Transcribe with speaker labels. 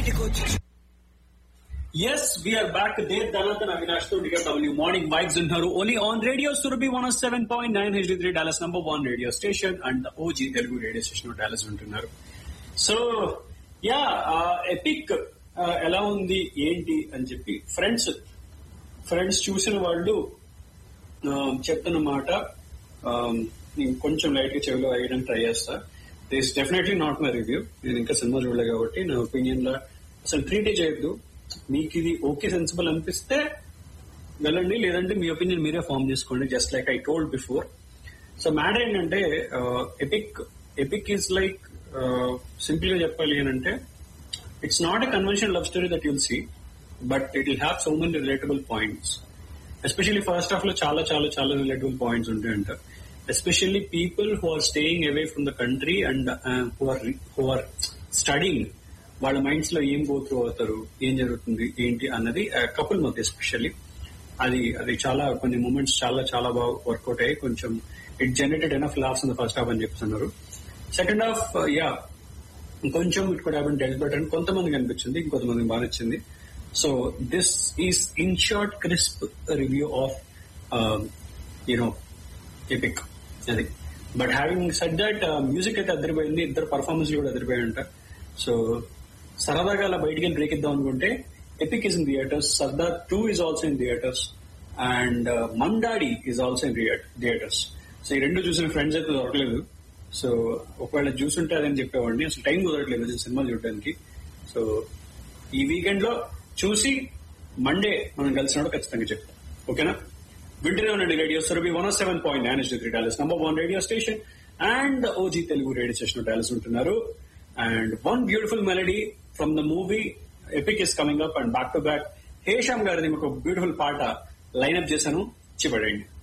Speaker 1: బయటకు వచ్చి
Speaker 2: yes we're back there Dhananthan Avinash తో డబ్ల్యూ మార్నింగ్ వైబ్స్ ఉంటున్నారు only on radio Surabhi one seven point nine H three Dallas number one radio station and OG Telugu radio station Dallas ఉంటున్నారు so yeah Epic ఎలా ఉంది ఏంటి అని చెప్పి ఫ్రెండ్స్ ఫ్రెండ్స్ చూసిన వాళ్ళు ఆ, చెప్తున్న మాట ఆ, నేను కొంచెం లైట్ గా చెవిలో వేయడానికి ట్రై చేస్తా this definitely not my review నేను ఇంకా సినిమా చూడలే కాబట్టి నా ఒపీనియన్ లో అసలు ట్రీటే చేయొద్దు మీకు ఇది ఓకే సెన్సిబుల్ అనిపిస్తే వెళ్ళండి లేదంటే మీ ఒపీనియన్ మీరే ఫామ్ చేసుకోండి just like I told before so matter ఏంటంటే Epic Epic is like simple గా చెప్పాలి అని అంటే it's not a convention love story that you'll see but it will have so many relatable points especially first half లో చాలా చాలా చాలా relatable points ఉంటాయంట especially people who are staying away from the country and who are who are studying వాళ్ళ minds లో ఏం go through అవుతారు ఏం జరుగుతుంది ఏంటి అన్నది కపుల్ మధ్య ఎస్పెషల్లీ అది అది చాలా కొన్ని మూమెంట్స్ చాలా చాలా బాగా వర్కౌట్ అయ్యి కొంచెం it generated enough laughs in the first half అని చెప్తున్నారు సెకండ్ హాఫ్ యా ఇంకొంచెం it could have done better అని కొంతమందికి అనిపించింది ఇంకొంతమందికి బాగా నచ్చింది so this is in short crisp review of you know Epic అది but having said that music అయితే అదిరిపోయింది ఇద్దరు పర్ఫార్మెన్స్ కూడా అదిరిపోయాయంట సో సరదాగా అలా బయటికి వెళ్ళి బ్రేక్ ఇద్దాం అనుకుంటే Epic is in theatres Sardar two is also in theatres and Mandadi is also in theatres so ఈ రెండు చూసిన ఫ్రెండ్స్ అయితే దొరకలేదు సో ఒకవేళ చూసుంటే అదని చెప్పేవాడిని అసలు టైం కుదరట్లేదు ఈ సినిమా చూడడానికి సో ఈ వీకెండ్ లో చూసి మండే మనం కలిసినప్పుడు ఖచ్చితంగా చెప్తాం ఓకేనా వింటూనే ఉండండి radio Surabhi one seven point nine three Dallas number one radio station and OG Telugu radio station Dallas ఉంటున్నారు and one beautiful melody from the movie Epic is coming up and back to back Hesham గారిది ఒక beautiful పాట line-up చేశాను చిపడండి